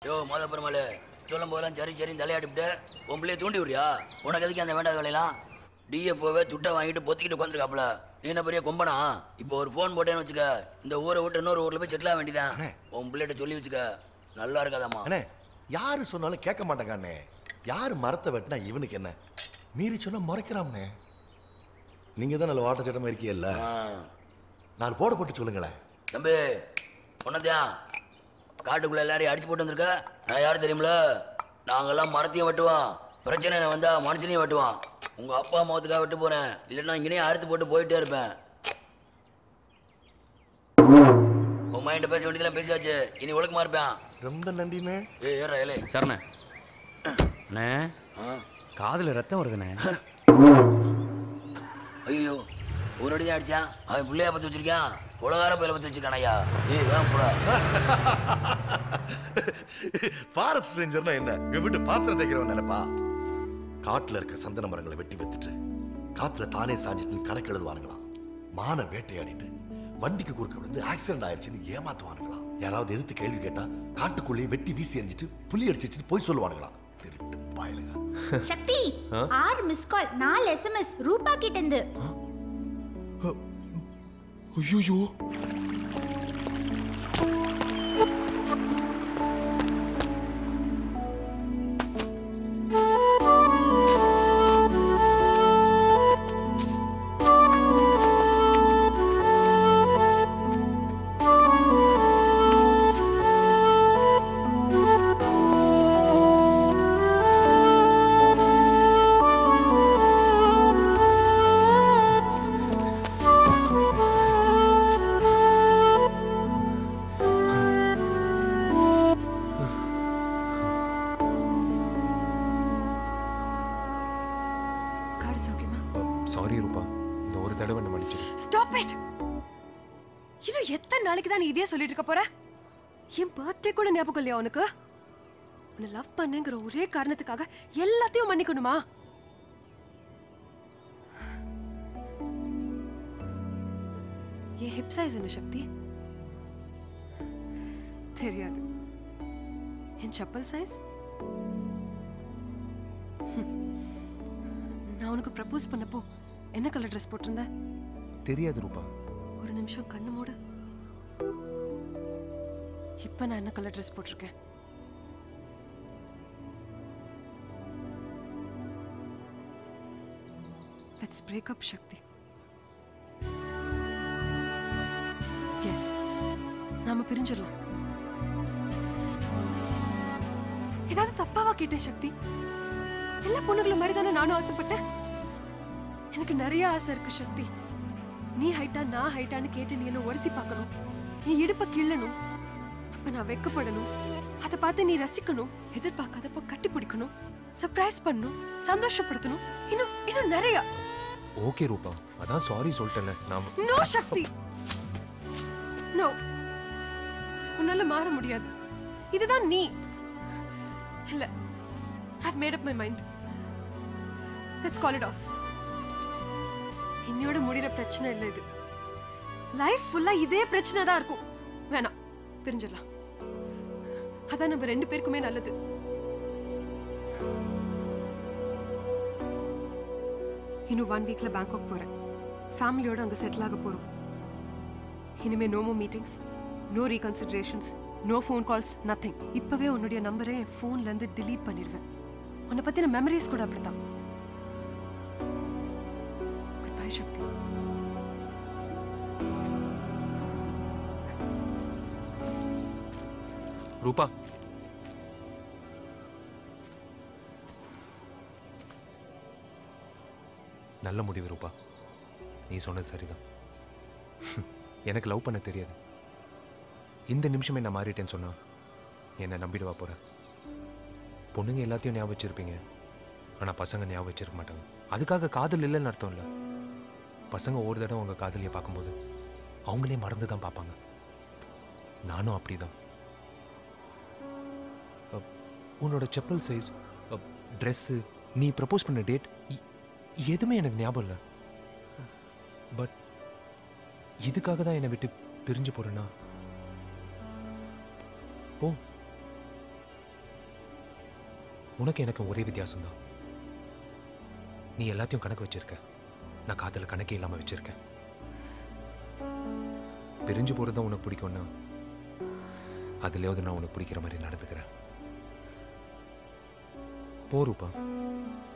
யோ மோத பெருமாள் சொல்லும் போதெல்லாம் சரி சரின்னு தலையாடிவிட்டு உன் பிள்ளைய தூண்டி விடுறியா உனக்கு எதுக்கு அந்த வேண்டாத வேலையெல்லாம் டிஎஃப்ஓவே துட்டை வாங்கிட்டு பொத்திக்கிட்டு உட்காந்துருக்காப்புல நீ என்ன பெரிய கொம்பனா இப்போ ஒரு ஃபோன் போட்டேன்னு வச்சுக்க இந்த ஊரை விட்டு இன்னொரு ஊரில் போய் செட்டில் ஆக வேண்டியதான் உன் பிள்ளைகிட்ட சொல்லி வச்சுக்க நல்லா இருக்காதாம்மா அண்ணே யாரு சொன்னாலும் கேட்க மாட்டாங்க அண்ணே யார் மரத்தை வெட்டினா இவனுக்கு என்ன மீறி சொன்னா முறைக்கிறாம்ண்ணே நீங்க தான் நல்ல வாட்ட சட்டமா இருக்கீல்ல நாலு போட போட்டு சொல்லுங்களேன் தம்பி உன்னத்தியான் காட்டுக்குள்ள எல்லாரையும் அடிச்சு போட்டு வந்திருக்க நான் யார் தெரியுமில நாங்கெல்லாம் மரத்தையும் வெட்டுவோம் பிரச்சனை வந்தா மனுஷனையும் வெட்டுவான் உங்க அப்பா முகத்துக்காக வெட்டு போறேன் இல்லைன்னா இங்கேயே அறுத்து போட்டு போயிட்டே இருப்பேன் உன் மைண்ட் பேச வேண்டியதெல்லாம் பேசியாச்சு இனி ஒழுக்கமா இருப்பேன் ரொம்ப நன்றிண்ணே ஏ ஏறா ஏலே சரணே அண்ணே காதுல ரத்தம் வருதுண்ணே ஐயோ ஒரு அடி தான் அடிச்சான் அவன் பிள்ளைய பத்தி வச்சிருக்கான் உலகார பயில பத்தி வச்சிருக்கான் ஐயா ஏய் வேன் போடா ஃபாரஸ்ட் ரேஞ்சர்னா என்ன இவன் விட்டு பாத்திரம் தைக்கிறவன் நினைப்பா காட்டுல இருக்க சந்தன மரங்களை வெட்டி வித்துட்டு காத்துல தானே சாஞ்சிட்டு கணக்கு எழுதுவானுங்களாம் மான வேட்டையாடிட்டு வண்டிக்கு குறுக்க விழுந்து ஆக்சிடென்ட் ஆயிடுச்சுன்னு ஏமாத்துவானுங்களாம் யாராவது எதிர்த்து கேள்வி கேட்டா காட்டுக்குள்ளேயே வெட்டி வீசி எறிஞ்சிட்டு புலி அடிச்சிச்சுன்னு போய் சொல்லுவானுங்களாம் திருட்டு பாயலுங்க சக்தி ஆறு மிஸ் கால் நாலு எஸ்எம்எஸ் ரூபா கிட்ட இருந்து ஐயோ காடு சௌக்கியமா சாரி ரூபா இந்த ஒரு தடவை என்ன மன்னிச்சிரு ஸ்டாப் இட் இன்னும் எத்தனை நாளைக்கு தான் நீ இதே சொல்லிட்டு இருக்க போற என் பர்த்டே கூட ஞாபகம் இல்லையா உனக்கு உன்னை லவ் பண்ணேங்கிற ஒரே காரணத்துக்காக எல்லாத்தையும் மன்னிக்கணுமா என் ஹிப் சைஸ் என்ன சக்தி தெரியாது என் செப்பல் சைஸ் நான் உனக்கு ப்ரப்போஸ் பண்ணப்போ என்ன கலர் ட்ரெஸ் போட்டிருந்த தெரியாது ரூபா ஒரு நிமிஷம் கண்ணு மூடு இப்ப நான் என்ன கலர் ட்ரெஸ் போட்டிருக்கேன் let's break up Shakti yes நாம பிரிஞ்சிடலாம் ஏதாவது தப்பாவா கேட்டேன் சக்தி எல்லா பொண்ணுங்களை மாதிரி தானே நானும் ஆசைப்பட்டேன் எனக்கு நிறைய ஆசை இருக்கு சக்தி நீ ஹைட்டா நான் ஹைட்டான்னு கேட்டு நீ என்ன உரசி பார்க்கணும் நீ இடுப்ப கிள்ளணும் அப்ப நான் வெக்கப்படணும் அதை பார்த்து நீ ரசிக்கணும் எதிர்பார்க்காதப்போ கட்டி பிடிக்கணும் சர்ப்ரைஸ் பண்ணணும் சந்தோஷப்படுத்தணும் இன்னும் இன்னும் நிறைய ஓகே ரூபா அதான் சாரி சொல்லிட்டேன்ல நான் நோ சக்தி நோ உன்னால மாற முடியாது இதுதான் நீ இல்ல I've made up my mind let's call it off இன்னையோட முடிகிற பிரச்சனை இல்லை இது லைஃப் ஃபுல்லா இதே பிரச்சனை தான் இருக்கும் வேணாம் பிரிஞ்சிடலாம் அதான் நம்ம ரெண்டு பேருக்குமே நல்லது இன்னும் ஒன் வீக்ல பேங்காக் போறேன் ஃபேமிலியோட அங்க செட்டில் ஆக போறோம் இனிமே no more meetings no reconsiderations no phone calls nothing இப்பவே உன்னுடைய நம்பரை என் ஃபோன்ல இருந்து delete பண்ணிடுவேன் உன்னை பத்தின மெமரிஸ் கூட அப்படித்தான் குட் பை சக்தி ரூபா நல்ல முடிவு ரூபா நீ சொன்னது சரிதான் எனக்கு லவ் பண்ண தெரியாது இந்த நிமிஷமே நான் மாறிட்டேன்னு சொன்னா என்னை நம்பிடுவா போற பொண்ணுங்க எல்லாத்தையும் ஞாபகம் வச்சிருப்பீங்க ஆனா பசங்க ஞாபகம் வச்சிருக்க மாட்டாங்க அதுக்காக காதல் இல்லைன்னு அர்த்தம் இல்லை பசங்க ஒரு தடவை உங்க காதலியை பார்க்கும்போது அவங்களே மறந்து தான் பார்ப்பாங்க நானும் அப்படிதான் அப், உன்னோட செப்பல் சைஸ் ட்ரெஸ்ஸு நீ ப்ரப்போஸ் பண்ண டேட் எதுவுமே எனக்கு ஞாபகம் இல்லை பட் இதுக்காக தான் என்னை விட்டு பிரிஞ்சு போறேன்னா போ உனக்கு எனக்கு ஒரே வித்தியாசம் தான் நீ எல்லாத்தையும் கணக்கு வச்சிருக்க நான் காத்துல கணக்கே இல்லாம வச்சிருக்கேன் பிரிஞ்சு போறது தான் உனக்கு பிடிக்கும்னா அதுலயாவது நான் உனக்கு பிடிக்கிற மாதிரி நடந்துக்கிறேன் போ ரூபா